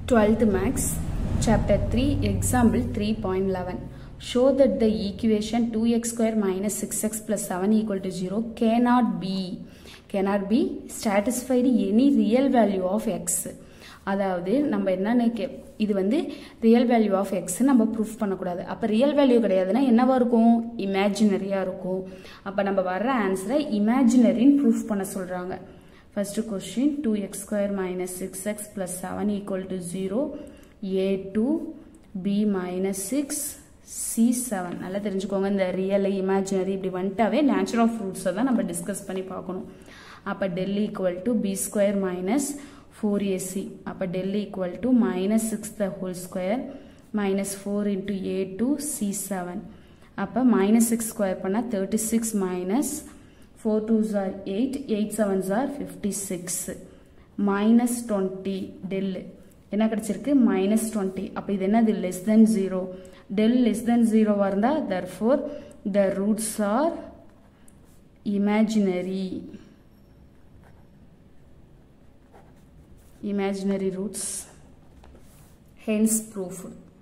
12th Max, Chapter 3, Example 3.11. Show that the equation 2x square minus 6x plus 7 equal to 0 cannot be cannot be satisfied any real value of x. அதாவது நம்ம என்னன்னு கே இது வந்து real value of X நம்ம proof பண்ணக்கூடாது அப்போ real value கிடையாதுன்னா என்னவா இருக்கும் இமேஜினரியாக இருக்கும் அப்போ நம்ம வர்ற ஆன்சரை இமேஜினரின்னு ப்ரூஃப் பண்ண சொல்கிறாங்க First question 2x square minus 6x plus 7 equal to 0 a2 b minus 6 c7 நல்லா தெரிஞ்சுக்கோங்க இந்த ரியல் இமேஜினரி இப்படி வந்துட்டாவே நேச்சுரல் ஆஃப் ஃப்ரூட்ஸை தான் நம்ம டிஸ்கஸ் பண்ணி பார்க்கணும் அப்போ del equal to b square minus four a c அப்போ del equal to minus six the whole square minus four into a two c seven அப்போ மைனஸ் சிக்ஸ் ஸ்கொயர் பண்ணால் thirty six minus 4 2s are 8, 8 7s are 56. minus 20 del என்ன கிடைச்சிருக்கு minus 20 அப்ப இது என்னது less than 0 del less than 0 இருந்தா therefore the roots are imaginary imaginary roots hence proved